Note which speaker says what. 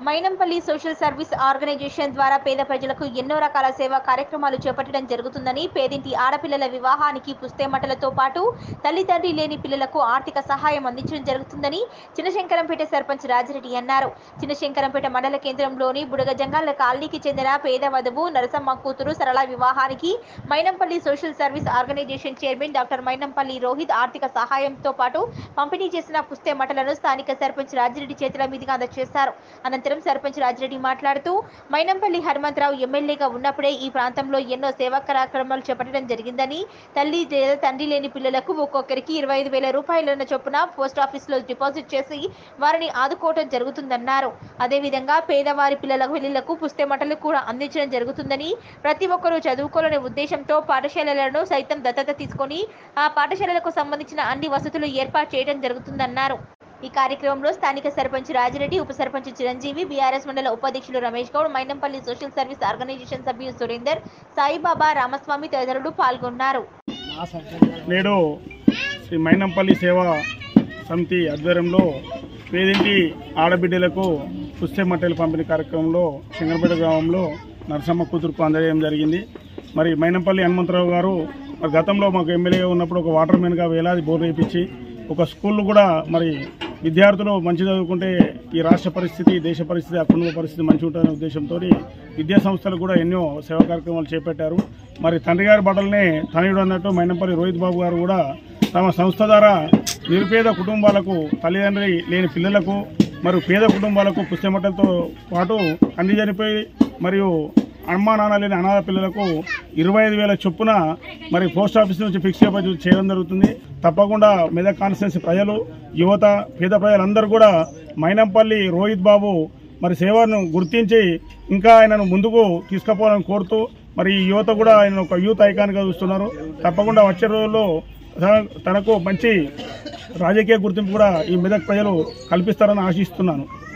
Speaker 1: Mynampally social service organisation ద్వారా పేద ప్రజలకు ఎన్నో రకాల సేవా కార్యక్రమాలు చేపట్టడం జరుగుతుందని పేదింటి ఆడపిల్లల వివాహానికి పుస్తేమటలతో పాటు తల్లిదండ్రి లేని పిల్లలకు ఆర్థిక సహాయం అందించడం జరుగుతుందని చిన్నశంకరంపేట సర్పంచ్ రాజిరెడ్డి అన్నారు చిన్నశంకరంపేట మండల కేంద్రంలోని బుడగ జంగాల కాలనీకి చెందిన పేద వధువు నరసమ్మ కూతురు సరళ వివాహానికి Mynampally social service organisation chairman doctor Mynampally Rohit ఆర్థిక సహాయంతో పాటు పంపిణీ చేసిన పుస్తేమటలను స్థానిక సర్పంచ్ రాజిరెడ్డి చేతుల మీదుగా అందజేశారు అనంతరం సర్పంచ్ రాజిరెడ్డి మాట్లాడుతూ మైనంపల్లి హనుమంతరావు ఎమ్మెల్యేగా ఉన్నప్పుడే ఈ ప్రాంతంలో ఎన్నో సేవా కార్యక్రమాలు చేపట్టడం జరిగిందని తల్లి లేదా తండ్రి లేని పిల్లలకు ఒక్కొక్కరికి ఇరవై ఐదు వేల రూపాయల చొప్పున పోస్ట్ ఆఫీసులో డిపాజిట్ చేసి వారిని ఆదుకోవడం జరుగుతుందన్నారు అదేవిధంగా పేదవారి పిల్లల పిల్లలకు పుస్తెమటలు కూడా అందించడం జరుగుతుందని ప్రతి ఒక్కరూ చదువుకోవాలనే ఉద్దేశంతో పాఠశాలలను సైతం దత్తత తీసుకొని ఆ పాఠశాలలకు సంబంధించిన అన్ని వసతులు ఏర్పాటు చేయడం జరుగుతుందన్నారు ఈ కార్యక్రమంలో స్థానిక సర్పంచ్ రాజిరెడ్డి ఉప సర్పంచ్ చిరంజీవి బీఆర్ఎస్ మండల ఉపాధ్యక్షులు Ramesh Goud Mynampally social service organisation సభ్యులు సురేందర్ సాయిబాబా రామస్వామి తదితరులు పాల్గొన్నారు
Speaker 2: నేడు శ్రీ మైనంపల్లి సేవా సమితి ఆధ్వర్యంలో పేదింటి ఆడబిడ్డలకు పుస్తె మట్టెలు పంపిణీ కార్యక్రమంలో సింగరపేట గ్రామంలో నరసమ్మ కూతురుకు అందజేయడం జరిగింది మరి మైనంపల్లి హనుమంతరావు గారు మరి గతంలో మాకు ఎమ్మెల్యేగా ఉన్నప్పుడు ఒక వాటర్ మ్యాన్గా వేలాది బోర్డు వేయించి ఒక స్కూల్ కూడా మరి విద్యార్థులు మంచి చదువుకుంటే ఈ రాష్ట్ర పరిస్థితి దేశ పరిస్థితి ఆ కుటుంబ పరిస్థితి మంచి ఉంటుందనే ఉద్దేశంతో విద్యా సంస్థలు కూడా ఎన్నో సేవా కార్యక్రమాలు చేపట్టారు మరి తండ్రి గారి బట్టలనే తనయుడు అన్నట్టు మైనంపల్లి రోహిత్ బాబు గారు కూడా తమ సంస్థ ద్వారా నిరుపేద కుటుంబాలకు తల్లిదండ్రి లేని పిల్లలకు మరియు పేద కుటుంబాలకు పుస్తమట్టలతో పాటు కంది చనిపోయి మరియు అమ్మా నాన్న లేని అనాథ పిల్లలకు ఇరవై ఐదు వేల చొప్పున మరి పోస్ట్ ఆఫీస్ నుంచి ఫిక్స్ చేయడం జరుగుతుంది తప్పకుండా మెదక్ కాన్స్టిట్యున్సీ ప్రజలు యువత పేద ప్రజలందరూ కూడా మైనంపల్లి రోహిత్ బాబు మరి సేవను గుర్తించి ఇంకా ఆయనను ముందుకు తీసుకుపోవాలని కోరుతూ మరి ఈ యువత కూడా ఆయన ఒక యూత్ ఐకాన్గా చూస్తున్నారు తప్పకుండా వచ్చే రోజుల్లో తన- తనకు మంచి రాజకీయ గుర్తింపు కూడా ఈ మెదక్ ప్రజలు కల్పిస్తారని ఆశిస్తున్నాను